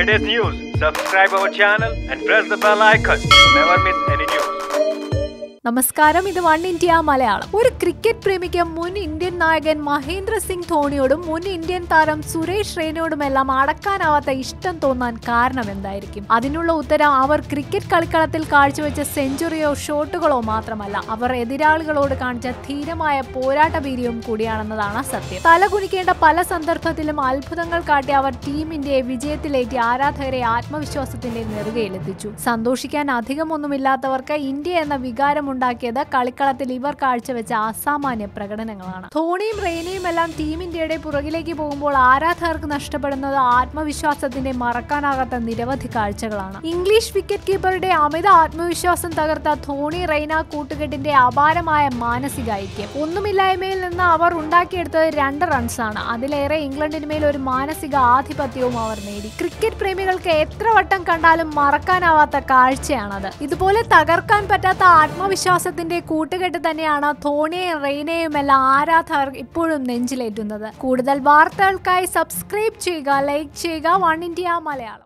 latest news, subscribe our channel and press the bell icon to never miss any news. നമസ്കാരം ഇത് one India Malayalam ഒരു cricket പ്രേമിക്ക് മുൻ Indian നായകൻ മഹേന്ദ്ര സിംഗ് ധോണിയോടും മുൻ Indian താരം സുരേഷ് റെയ്നയോടുമെല്ലാം അടക്കാനാവാത്ത ഇഷ്ടം തോന്നാൻ കാരണം എന്തായിരിക്കും അതിനുള്ള ഉത്തരം അവർ ക്രിക്കറ്റ് കളിക്കളത്തിൽ കാഴ്ചവെച്ച സെഞ്ചുറിയോ ഷോട്ടുകളോ മാത്രമല്ല അവർ എതിരാളികളോട് കാണിച്ച ധീരമായ പോരാട്ട വീര്യവും കൂടിയാണെന്നതാണ് സത്യം തലകുനിക്കേണ്ട പല സന്ദർഭത്തിലും അത്ഭുതങ്ങൾ കാട്ടി അവർ ടീം ഇന്ത്യയെ വിജയത്തിലേറ്റി ആരാധകരെ ആത്മവിശ്വാസത്തിന്റെ നെറുകയിലെത്തിച്ചു സന്തോഷിക്കാൻ അധികമൊന്നുമില്ലാത്തവർക്ക് ഇന്ത്യ എന്ന വികാരം ഉണ്ടാക്കിയത് കളിക്കളത്തിൽ ഇവർ കാഴ്ചവെച്ച അസാമാന്യ പ്രകടനങ്ങളാണ് ധോണിയും റെയ്നയും എല്ലാം ടീം ഇന്ത്യയുടെ പുറകിലേക്ക് പോകുമ്പോൾ ആരാധകർക്ക് നഷ്ടപ്പെടുന്നത് ആത്മവിശ്വാസത്തിന്റെ മറക്കാനാകാത്ത നിരവധി കാഴ്ചകളാണ് ഇംഗ്ലീഷ് വിക്കറ്റ് കീപ്പറുടെ അമിത ആത്മവിശ്വാസം തകർത്ത ധോണി റെയ്ന കൂട്ടുകെട്ടിന്റെ അപാരമായ മാനസിക ഐക്യം ഒന്നുമില്ലായ്മയിൽ നിന്ന് അവർ ഉണ്ടാക്കിയെടുത്തത് രണ്ട് റൺസാണ് അതിലേറെ ഇംഗ്ലണ്ടിന് മേൽ ഒരു മാനസിക ആധിപത്യവും അവർ നേടി ക്രിക്കറ്റ് പ്രേമികൾക്ക് എത്ര വട്ടം കണ്ടാലും മറക്കാനാവാത്ത കാഴ്ചയാണത് ഇതുപോലെ തകർക്കാൻ പറ്റാത്ത ആത്മവിശ്വാസത്തിന്റെ കൂട്ടുകെട്ട് തന്നെയാണ് ധോണിയെയും റെയ്നയും എല്ലാം ആരാധകർ ഇപ്പോഴും നെഞ്ചിലേറ്റുന്നത് കൂടുതൽ വാർത്തകൾക്കായി സബ്സ്ക്രൈബ് ചെയ്യുക ലൈക്ക് ചെയ്യുക വൺ ഇന്ത്യ മലയാളം